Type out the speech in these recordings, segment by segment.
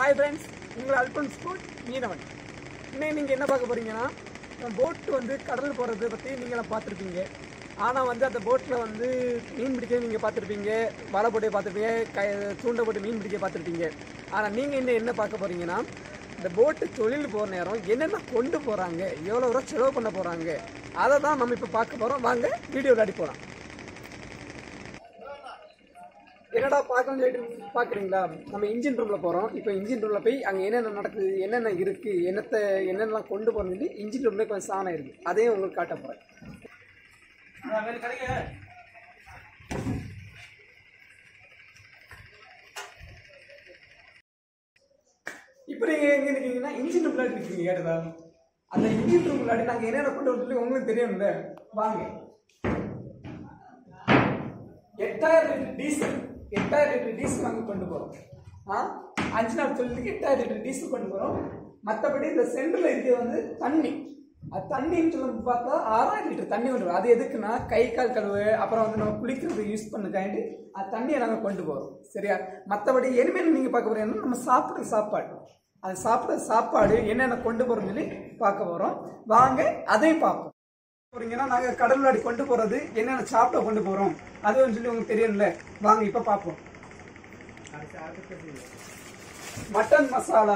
hi friends உங்கள் அல்பன் sport மீனவன் இன்னைக்கு நீங்கள் என்ன பார்க்க போறீங்கன்னா போட்டு வந்து கடல் போகிறத பற்றி நீங்களாம் பார்த்துருப்பீங்க ஆனால் வந்து அந்த போட்டில் வந்து மீன் பிடிக்க நீங்கள் பார்த்துருப்பீங்க வலை போட்டு பார்த்துருப்பீங்க க தூண்டை போட்டு மீன் பிடிக்க பார்த்துருப்பீங்க ஆனால் நீங்கள் இன்னும் என்ன பார்க்க போகிறீங்கன்னா இந்த போட்டு தொழில் போகிற நேரம் என்னென்ன கொண்டு போகிறாங்க எவ்வளோ ரூபா செலவு பண்ண போகிறாங்க அதை தான் நம்ம இப்போ பார்க்க போகிறோம் வாங்க வீடியோ விளையாடி போகலாம் என்னடா பார்க்கணும்னு சொல்லிட்டு பார்க்குறீங்களா நம்ம இன்ஜின் ரூமில் போகிறோம் இப்போ இன்ஜின் ரூமில் போய் அங்கே என்னென்ன நடக்குது என்னென்ன இருக்குது என்னத்தை என்னென்னலாம் கொண்டு போகிறோம்னு சொல்லி இன்ஜின் ரூம்லேயே கொஞ்சம் சாணம் இருக்குது அதையும் உங்களுக்கு காட்ட போகிறேன் இப்போ நீங்கள் எங்கே இருக்கீங்கன்னா இன்ஜின் ரூம் விளையாடி இருக்கீங்க கேட்டதா அந்த இன்ஜின் ரூம் விளையாடி நாங்கள் என்னென்ன கொண்டு வந்து உங்களுக்கு தெரியும்ல வாங்க எட்டாயிரம் லிட்டர் டீசல் எட்டாயிரம் லிட்டர் டீசல் நாங்கள் கொண்டு போகிறோம் ஆ அஞ்சு நாள் தொழிலுக்கு எட்டாயிரம் லிட்டர் டீசல் கொண்டு போகிறோம் மற்றபடி இந்த சென்டரில் இருக்கிறது வந்து தண்ணி அது தண்ணின்னு சொல்லி பார்த்தா ஆறாயிரம் லிட்டர் தண்ணி கொண்டு வரும் அது எதுக்குன்னா கை கால் கழுவு அப்புறம் வந்து நம்ம குளிக்கிறதுக்கு யூஸ் பண்ணுக்காண்டி அது தண்ணியை நாங்கள் கொண்டு போகிறோம் சரியா மற்றபடி இனிமேல் நீங்கள் பார்க்க போறீங்கன்னா நம்ம சாப்பிட்ற சாப்பாடு அது சாப்பிட்ற சாப்பாடு என்னென்ன கொண்டு போகிறோம்னு சொல்லி பார்க்க போகிறோம் வாங்க அதையும் பார்ப்போம் போறீங்கன்னா நாங்கள் கடல் விளையாடி கொண்டு போகிறது என்னென்ன சாப்பிட கொண்டு போகிறோம் அதுவும் சொல்லி உங்களுக்கு தெரியும்ல வாங்க இப்போ பார்ப்போம் மட்டன் மசாலா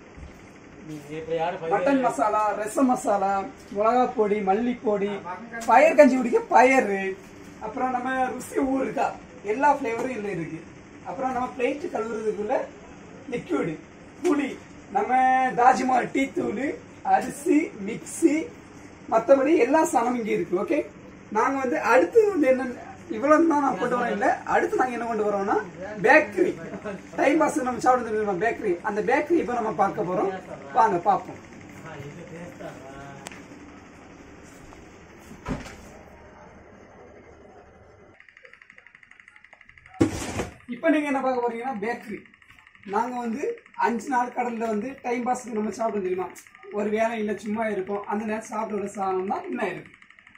மட்டன் மசாலா ரசம் மசாலா மிளகா பொடி மல்லிப்பொடி பயர் கஞ்சி குடிக்க பயறு அப்புறம் நம்ம ருசி ஊறுகா எல்லா ஃப்ளேவரும் இதில் இருக்கு அப்புறம் நம்ம பிளேட்டு கழுவுறதுக்குள்ள லிக்விடு புளி நம்ம தாஜ்மஹால் டீ தூள் அரிசி மிக்ஸி மற்றபடி எல்லா சாணமும் இங்கே இருக்கு ஓகே நாங்கள் வந்து அடுத்து வந்து என்ன இவ்வளவு தான் நான் கொண்டு வரேன் இல்லை அடுத்து நாங்கள் என்ன கொண்டு வரோம்னா பேக்கரி டைம் பாஸ் நம்ம சாப்பிட்டு பேக்கரி அந்த பேக்கரி இப்போ நம்ம பார்க்க போகிறோம் வாங்க பார்ப்போம் இப்போ நீங்கள் என்ன பார்க்க போறீங்கன்னா பேக்கரி நாங்கள் வந்து அஞ்சு நாள் கடலில் வந்து டைம் பாஸ்க்கு நம்ம சாப்பிட தெரியுமா ஒரு வேலை இல்லை சும்மா இருக்கும் அந்த நேரம் சாப்பிட சாதனம் தான் இன்னும் இருக்கு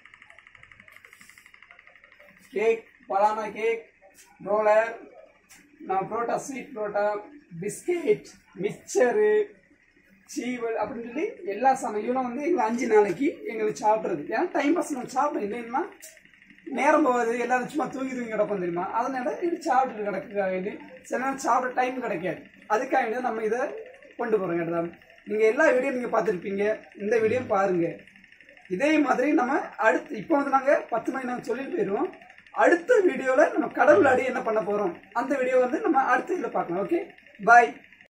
கேக் பலானா கேக் ரோலர் நான் parotta sweet parotta biscuit mixture சீவல் அப்படின்னு சொல்லி எல்லா சமையலும் வந்து எங்களை அஞ்சு நாளைக்கு எங்களுக்கு சாப்பிட்றது ஏன்னா டைம் பாஸ் நம்ம சாப்பிட இல்லைன்னா நேரம் போகாது எல்லாரும் சும்மா தூங்கி தூங்கி கிடப்போம் தெரியுமா அதனால இது சாப்பிட்டுட்டு கிடக்க வேண்டி சில நேரம் சாப்பிட டைம் கிடைக்காது அதுக்காக வேண்டி நம்ம இதை கொண்டு போகிறோம் கேட்டதா நீங்கள் எல்லா வீடியோ நீங்கள் பார்த்துருப்பீங்க இந்த வீடியோ பாருங்கள் இதே மாதிரி நம்ம அடுத்து இப்போ வந்து நாங்கள் பத்து மணி நாங்கள் சொல்லிட்டு போயிடுவோம் அடுத்த வீடியோவில் நம்ம கடல் விளையாடி என்ன பண்ண போகிறோம் அந்த வீடியோ வந்து நம்ம அடுத்த இதில் பார்க்கலாம் ஓகே பாய்